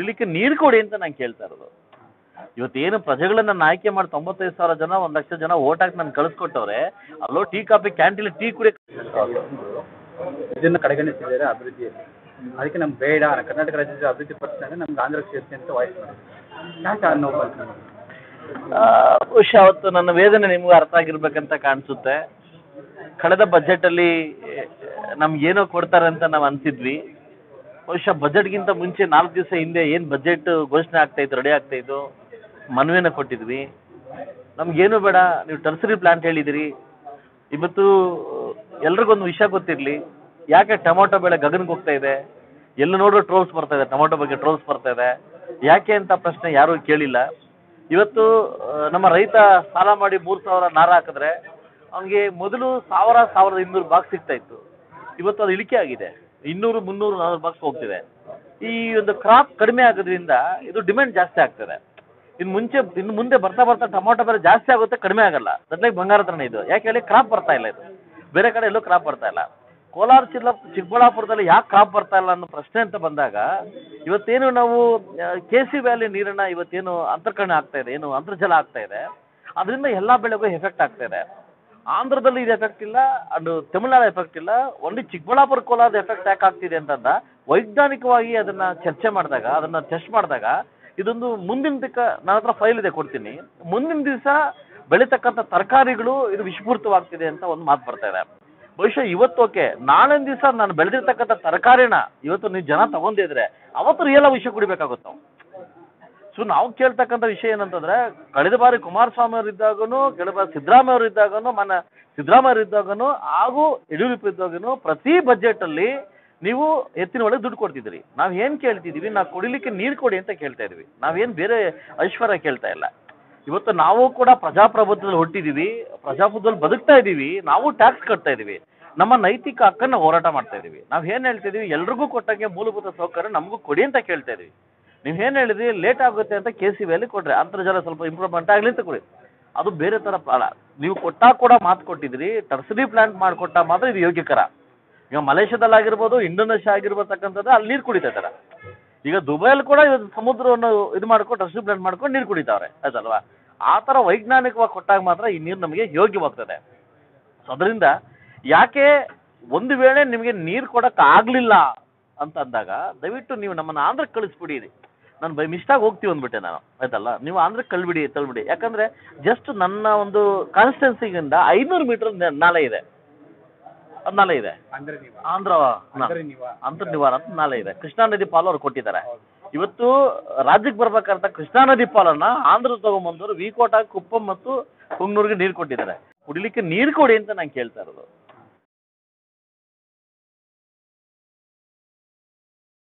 ಕುಡಿಲಿಕ್ಕೆ ನೀರು ಕೊಡಿ ಅಂತ ನಾನು ಕೇಳ್ತಾ ಇರೋದು ಇವತ್ತೇನು ಪ್ರಜೆಗಳನ್ನ ನಾನು ಆಯ್ಕೆ ಮಾಡಿ ತೊಂಬತ್ತೈದು ಸಾವಿರ ಜನ ಒಂದು ಲಕ್ಷ ಜನ ಓಟ್ ಹಾಕಿ ನಾನು ಕಳಿಸ್ಕೊಟ್ಟವ್ರೆ ಅಲ್ಲೋ ಟೀ ಕಾಫಿ ಕ್ಯಾಂಟೀನ್ ಟೀ ಕುಡಿಯಕ್ಕೆ ಇದನ್ನು ಕಡೆಗಣಿಸಿದ್ದಾರೆ ಅಭಿವೃದ್ಧಿಯಲ್ಲಿ ಅದಕ್ಕೆ ನಮ್ಗೆ ಬೇಡ ಕರ್ನಾಟಕ ರಾಜ್ಯದ ಅಭಿವೃದ್ಧಿ ಪಡಿಸಿದಾಗ ನಮ್ಗೆ ಆಂಧ್ರ ಸೇರಿಸಿ ಅಂತ ವಾಯ್ಸ್ ಮಾಡಿ ಯಾಕೆ ಅನ್ನೋ ಬಂತು ನಿಮಗೆ? ಆ, ಬಹುಶಃ ಅವತ್ತು ನನ್ನ ವೇದನೆ ನಿಮಗೂ ಅರ್ಥ ಆಗಿರ್ಬೇಕಂತ ಕಾಣಿಸುತ್ತೆ ಕಳೆದ ಬಜೆಟಲ್ಲಿ ನಮ್ಗೇನೋ ಕೊಡ್ತಾರೆ ಅಂತ ನಾವು ಅನ್ಸಿದ್ವಿ ಬಹುಶಃ ಬಜೆಟ್ಗಿಂತ ಮುಂಚೆ ನಾಲ್ಕು ದಿವಸ ಹಿಂದೆ ಏನು ಬಜೆಟ್ ಘೋಷಣೆ ಆಗ್ತಾ ಇತ್ತು ರೆಡಿ ಆಗ್ತಾ ಇತ್ತು ಮನವಿನ ಕೊಟ್ಟಿದ್ವಿ ನಮ್ಗೇನು ಬೇಡ ನೀವು ಟರ್ಸರಿ ಪ್ಲಾಂಟ್ ಹೇಳಿದಿರಿ ಇವತ್ತು ಎಲ್ರಿಗೊಂದು ವಿಷಯ ಗೊತ್ತಿರಲಿ ಯಾಕೆ ಟೊಮೊಟೊ ಬೆಳೆ ಗಗನಕ್ಕೆ ಹೋಗ್ತಾ ಇದೆ ಎಲ್ಲಿ ನೋಡೋ ಟ್ರೋಲ್ಸ್ ಬರ್ತಾ ಇದೆ ಟೊಮೊಟೊ ಬಗ್ಗೆ ಟ್ರೋಲ್ಸ್ ಬರ್ತಾ ಇದೆ ಯಾಕೆ ಅಂತ ಪ್ರಶ್ನೆ ಯಾರೂ ಕೇಳಿಲ್ಲ ಇವತ್ತು ಆ, ನಮ್ಮ ರೈತ ಸಾಲ ಮಾಡಿ ಮೂರು ಸಾವಿರ ನಾರ ಹಾಕಿದ್ರೆ ಅವನಿಗೆ ಮೊದಲು ಸಾವಿರ ಸಾವಿರದ ಇನ್ನೂರು ಬಾಕ್ಸ್ ಸಿಗ್ತಾ ಇತ್ತು ಇವತ್ತು ಅದು ಇಳಿಕೆ ಆಗಿದೆ ಇನ್ನೂರು ಮುನ್ನೂರು ನಾನ್ನೂರು ಬಾಕ್ಸ್ ಹೋಗ್ತಿದೆ ಈ ಒಂದು ಕ್ರಾಪ್ ಕಡಿಮೆ ಆಗೋದ್ರಿಂದ ಇದು ಡಿಮ್ಯಾಂಡ್ ಜಾಸ್ತಿ ಆಗ್ತದೆ ಇನ್ನು ಮುಂಚೆ ಇನ್ನು ಮುಂದೆ ಬರ್ತಾ ಬರ್ತಾ ಟೊಮೊಟೊ ಬೆಲೆ ಜಾಸ್ತಿ ಆಗುತ್ತೆ ಕಡಿಮೆ ಆಗಲ್ಲ ದಟ್ಲಾಗಿ ಬಂಗಾರ ಥರನೇ ಇದು ಯಾಕೆ ಹೇಳಿ ಕ್ರಾಪ್ ಬರ್ತಾ ಇಲ್ಲ ಇದು ಬೇರೆ ಕಡೆ ಎಲ್ಲೂ ಕ್ರಾಪ್ ಬರ್ತಾ ಇಲ್ಲ ಕೋಲಾರ ಜಿಲ್ಲಾ ಚಿಕ್ಕಬಳ್ಳಾಪುರದಲ್ಲಿ ಯಾಕೆ ಕ್ರಾಪ್ ಬರ್ತಾ ಇಲ್ಲ ಅನ್ನೋ ಪ್ರಶ್ನೆ ಅಂತ ಬಂದಾಗ ಇವತ್ತೇನು ನಾವು ಕೆ ಸಿ ವ್ಯಾಲಿ ನೀರನ್ನ ಇವತ್ತೇನು ಅಂತರ್ಕರಣೆ ಆಗ್ತಾ ಇದೆ ಏನು ಅಂತರ್ಜಲ ಆಗ್ತಾ ಇದೆ ಅದರಿಂದ ಎಲ್ಲ ಬೆಳೆಗೂ ಎಫೆಕ್ಟ್ ಆಗ್ತಾ ಇದೆ ಆಂಧ್ರದಲ್ಲಿ ಇದು ಎಫೆಕ್ಟ್ ಇಲ್ಲ ಅಂಡ್ ತಮಿಳ್ನಾಡು ಎಫೆಕ್ಟ್ ಇಲ್ಲ ಓನ್ಲಿ ಚಿಕ್ಕಬಳ್ಳಾಪುರ ಕೋಲಾರದ ಎಫೆಕ್ಟ್ ಯಾಕೆ ಆಗ್ತಿದೆ ಅಂತಂದ ವೈಜ್ಞಾನಿಕವಾಗಿ ಅದನ್ನ ಚರ್ಚೆ ಮಾಡಿದಾಗ ಅದನ್ನ ಟೆಸ್ಟ್ ಮಾಡಿದಾಗ ಇದೊಂದು ಮುಂದಿನ ದಿಕ್ಕ ನನ್ನ ಹತ್ರ ಫೈಲ್ ಇದೆ ಕೊಡ್ತೀನಿ ಮುಂದಿನ ದಿವಸ ಬೆಳೀತಕ್ಕಂಥ ತರಕಾರಿಗಳು ಇದು ವಿಷಪೂರಿತವಾಗ್ತಿದೆ ಅಂತ ಒಂದು ಮಾತು ಬರ್ತಾ ಇದೆ ಬಹುಶಃ ಇವತ್ತು ಓಕೆ ನಾಳಿನ ದಿವಸ ನಾನು ಬೆಳೆದಿರ್ತಕ್ಕಂಥ ತರಕಾರಿನ ಇವತ್ತು ನೀವು ಜನ ತಗೊಂಡಿದ್ರೆ ಅವತ್ತು ರಿಯಲ್ ವಿಷಯ ಕುಡಿಬೇಕಾಗುತ್ತೆ ನಾವು ಸೊ ನಾವು ಕೇಳ್ತಕ್ಕಂಥ ವಿಷಯ ಏನಂತಂದ್ರೆ ಕಳೆದ ಬಾರಿ ಕುಮಾರಸ್ವಾಮಿ ಅವರು ಇದ್ದಾಗನು ಕಳೆದ ಬಾರಿ ಸಿದ್ದರಾಮಯ್ಯ ಅವರು ಇದ್ದಾಗನು ಮನ ಸಿದ್ದರಾಮಯ್ಯ ಅವರು ಇದ್ದಾಗನು ಹಾಗೂ ಯಡಿಯೂರಪ್ಪ ಇದ್ದಾಗನು ಪ್ರತಿ ಬಜೆಟ್ ಅಲ್ಲಿ ನೀವು ಎತ್ತಿನ ಒಳಗೆ ದುಡ್ಡು ಕೊಡ್ತಿದ್ರಿ ನಾವು ಏನ್ ಕೇಳ್ತಿದೀವಿ ನಾವು ಕುಡಿಲಿಕ್ಕೆ ನೀರು ಕೊಡಿ ಅಂತ ಕೇಳ್ತಾ ಇದೀವಿ ನಾವೇನ್ ಬೇರೆ ಐಶ್ವರ್ಯ ಕೇಳ್ತಾ ಇಲ್ಲ ಇವತ್ತು ನಾವು ಕೂಡ ಪ್ರಜಾಪ್ರಭುತ್ವದಲ್ಲಿ ಹುಟ್ಟಿದೀವಿ ಪ್ರಜಾಪ್ರಭುತ್ವದಲ್ಲಿ ಬದುಕ್ತಾ ಇದೀವಿ ನಾವು ಟ್ಯಾಕ್ಸ್ ಕಟ್ತಾ ಇದೀವಿ ನಮ್ಮ ನೈತಿಕ ಹಕ್ಕನ್ನ ಹೋರಾಟ ಮಾಡ್ತಾ ಇದೀವಿ ನಾವು ಏನ್ ಹೇಳ್ತಾ ಇದೀವಿ ಎಲ್ರಿಗೂ ಕೊಟ್ಟಂಗೆ ಮೂಲಭೂತ ಸೌಕರ್ಯ ನಮಗೂ ಕೊಡಿ ಅಂತ ಕೇಳ್ತಾ ಇದೀವಿ ನೀವು ಏನು ಹೇಳಿದ್ರಿ ಲೇಟ್ ಆಗುತ್ತೆ ಅಂತ ಕೆ ಸಿ ಬಿಯಲ್ಲಿ ಕೊಡ್ರಿ ಅಂತರ್ಜಲ ಸ್ವಲ್ಪ ಇಂಪ್ರೂವ್ಮೆಂಟ್ ಆಗಲಿ ಅಂತ ಕೊಡಿ ಅದು ಬೇರೆ ಥರ ಅಲ್ಲ ನೀವು ಕೊಟ್ಟಾಗ ಕೂಡ ಮಾತು ಕೊಟ್ಟಿದ್ರಿ ಟರ್ಸರಿ ಪ್ಲಾಂಟ್ ಮಾಡಿಕೊಟ್ಟ ಮಾತ್ರ ಇದು ಯೋಗ್ಯಕರ ಈಗ ಮಲೇಷ್ಯಾದಲ್ಲಾಗಿರ್ಬೋದು ಇಂಡೋನೇಷ್ಯಾ ಆಗಿರ್ಬತಕ್ಕಂಥದ್ದು ಅಲ್ಲಿ ನೀರು ಕುಡಿತಾ ಇದ್ದಾರೆ ಈಗ ದುಬೈಯಲ್ಲಿ ಕೂಡ ಇವತ್ತು ಸಮುದ್ರವನ್ನು ಇದು ಮಾಡ್ಕೊಂಡು ಟರ್ಸರಿ ಪ್ಲಾಂಟ್ ಮಾಡ್ಕೊಂಡು ನೀರು ಕುಡಿತಾವ್ರೆ ಆಯ್ತಲ್ವಾ ಆ ಥರ ವೈಜ್ಞಾನಿಕವಾಗಿ ಕೊಟ್ಟಾಗ ಮಾತ್ರ ಈ ನೀರು ನಮಗೆ ಯೋಗ್ಯವಾಗ್ತದೆ ಸೊ ಅದರಿಂದ ಯಾಕೆ ಒಂದು ವೇಳೆ ನಿಮಗೆ ನೀರು ಕೊಡಕ್ಕೆ ಆಗಲಿಲ್ಲ ಅಂತ ಅಂದಾಗ ದಯವಿಟ್ಟು ನೀವು ನಮ್ಮನ್ನು ಆಂಧ್ರಕ್ಕೆ ಕಳಿಸ್ಬಿಡಿ ನಾನು ಬೈ ಮಿಸ್ಟಾಗಿ ಹೋಗ್ತೀವಿ ಅಂದ್ಬಿಟ್ಟೆ ನಾನು ಆಯ್ತಲ್ಲ ನೀವು ಆಂಧ್ರಕ್ಕೆ ಕಳ್ಬಿಡಿ ತಳ್ಬಿಡಿ ಯಾಕಂದ್ರೆ ಜಸ್ಟ್ ನನ್ನ ಒಂದು ಕಾನ್ಸ್ಟೆನ್ಸಿಗಿಂದ ಐನೂರು ಮೀಟರ್ ನಾಲೆ ಇದೆ ಅದು ನಾಲೆ ಇದೆ ಅಂದ್ರೆ ನೀವು ಆಂಧ್ರ ಅಂದ್ರೆ ನೀವು ಅಂತರ್ ನಿವಾರ ಅಂತ ನಾಲೆ ಇದೆ ಕೃಷ್ಣಾ ನದಿ ಪಾಲು ಅವ್ರು ಕೊಟ್ಟಿದ್ದಾರೆ ಇವತ್ತು ರಾಜ್ಯಕ್ಕೆ ಬರ್ಬೇಕಾದಂತ ಕೃಷ್ಣಾ ನದಿ ಪಾಲನ್ನ ಆಂಧ್ರ ತಗೊಂಬಂದವರು ವಿಕೋಟ ಕುಪ್ಪಂ ಮತ್ತು ಕುಂಗ್ನೂರಿಗೆ ನೀರು ಕೊಟ್ಟಿದ್ದಾರೆ ಕುಡಿಲಿಕ್ಕೆ ನೀರು ಕೊಡಿ ಅಂತ ನಾನು ಕೇಳ್ತಾ ಇರೋದು